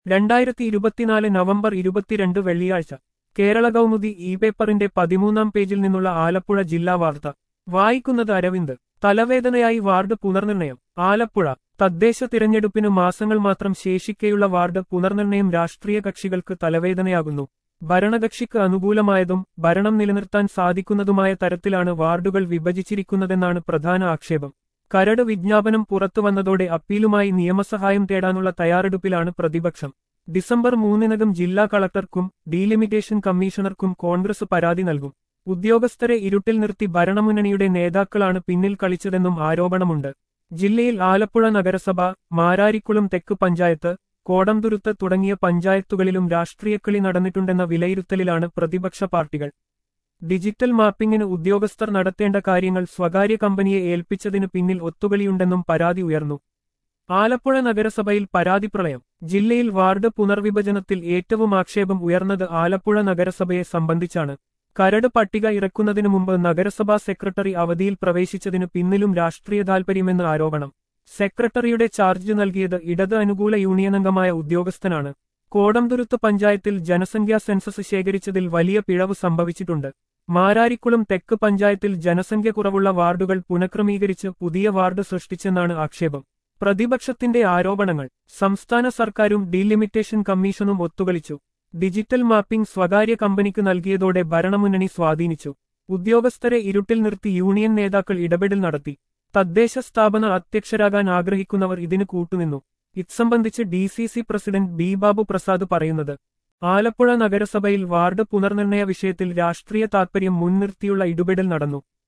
രണ്ടായിരത്തി ഇരുപത്തിനാല് നവംബർ ഇരുപത്തിരണ്ട് വെള്ളിയാഴ്ച കേരള കൗമുദി ഇ പേപ്പറിന്റെ പതിമൂന്നാം പേജിൽ നിന്നുള്ള ആലപ്പുഴ ജില്ലാ വാർത്ത വായിക്കുന്നത് അരവിന്ദ് തലവേദനയായി വാർഡ് പുനർനിർണയം ആലപ്പുഴ തദ്ദേശ തിരഞ്ഞെടുപ്പിന് മാസങ്ങൾ മാത്രം ശേഷിക്കെയുള്ള വാർഡ് പുനർനിർണയം രാഷ്ട്രീയ കക്ഷികൾക്ക് തലവേദനയാകുന്നു ഭരണകക്ഷിക്ക് അനുകൂലമായതും ഭരണം നിലനിർത്താൻ സാധിക്കുന്നതുമായ തരത്തിലാണ് വാർഡുകൾ വിഭജിച്ചിരിക്കുന്നതെന്നാണ് പ്രധാന ആക്ഷേപം കരട് വിജ്ഞാപനം പുറത്തുവന്നതോടെ അപ്പീലുമായി നിയമസഹായം തേടാനുള്ള തയ്യാറെടുപ്പിലാണ് പ്രതിപക്ഷം ഡിസംബർ മൂന്നിനകം ജില്ലാ കളക്ടർക്കും ഡീലിമിറ്റേഷൻ കമ്മീഷണർക്കും കോൺഗ്രസ് പരാതി നൽകും ഉദ്യോഗസ്ഥരെ ഇരുട്ടിൽ നിർത്തി ഭരണമുന്നണിയുടെ നേതാക്കളാണ് പിന്നിൽ കളിച്ചതെന്നും ആരോപണമുണ്ട് ജില്ലയിൽ ആലപ്പുഴ നഗരസഭ മാരാരിക്കുളം തെക്ക് പഞ്ചായത്ത് കോടംതുരുത്ത് തുടങ്ങിയ പഞ്ചായത്തുകളിലും രാഷ്ട്രീയക്കളി നടന്നിട്ടുണ്ടെന്ന വിലയിരുത്തലിലാണ് പ്രതിപക്ഷ പാർട്ടികൾ ഡിജിറ്റൽ മാപ്പിംഗിന് ഉദ്യോഗസ്ഥർ നടത്തേണ്ട കാര്യങ്ങൾ സ്വകാര്യ കമ്പനിയെ ഏൽപ്പിച്ചതിന് പിന്നിൽ ഒത്തുകളിയുണ്ടെന്നും പരാതി ഉയർന്നു ആലപ്പുഴ നഗരസഭയിൽ പരാതി പ്രളയം ജില്ലയിൽ വാർഡ് പുനർവിഭജനത്തിൽ ഏറ്റവും ആക്ഷേപം ഉയർന്നത് ആലപ്പുഴ നഗരസഭയെ സംബന്ധിച്ചാണ് കരട് പട്ടിക ഇറക്കുന്നതിനു മുമ്പ് നഗരസഭാ സെക്രട്ടറി അവധിയിൽ പ്രവേശിച്ചതിനു പിന്നിലും രാഷ്ട്രീയ താൽപര്യമെന്ന് ആരോപണം സെക്രട്ടറിയുടെ ചാർജ് നൽകിയത് ഇടത് അനുകൂല യൂണിയൻ അംഗമായ ഉദ്യോഗസ്ഥനാണ് കോടംതുരുത്ത് പഞ്ചായത്തിൽ ജനസംഖ്യാ സെൻസസ് ശേഖരിച്ചതിൽ വലിയ പിഴവ് സംഭവിച്ചിട്ടുണ്ട് മാരാരിക്കുളം തെക്ക് പഞ്ചായത്തിൽ ജനസംഖ്യ കുറവുള്ള വാർഡുകൾ പുനഃക്രമീകരിച്ച് പുതിയ വാർഡ് സൃഷ്ടിച്ചെന്നാണ് ആക്ഷേപം പ്രതിപക്ഷത്തിന്റെ ആരോപണങ്ങൾ സംസ്ഥാന സർക്കാരും ഡീലിമിറ്റേഷൻ കമ്മീഷനും ഒത്തുകളിച്ചു ഡിജിറ്റൽ മാപ്പിംഗ് സ്വകാര്യ കമ്പനിക്ക് നൽകിയതോടെ ഭരണമുന്നണി സ്വാധീനിച്ചു ഉദ്യോഗസ്ഥരെ ഇരുട്ടിൽ നിർത്തി യൂണിയൻ നേതാക്കൾ ഇടപെടൽ നടത്തി തദ്ദേശ സ്ഥാപന അധ്യക്ഷരാകാൻ ആഗ്രഹിക്കുന്നവർ ഇതിന് കൂട്ടുനിന്നു ഇത്സംബന്ധിച്ച് D C C president B Babu Prasad പറയുന്നത് ആലപ്പുഴ നഗരസഭയിൽ വാർഡ് പുനർനിർണയ വിഷയത്തിൽ രാഷ്ട്രീയ താൽപര്യം മുൻനിർത്തിയുള്ള ഇടപെടൽ നടന്നു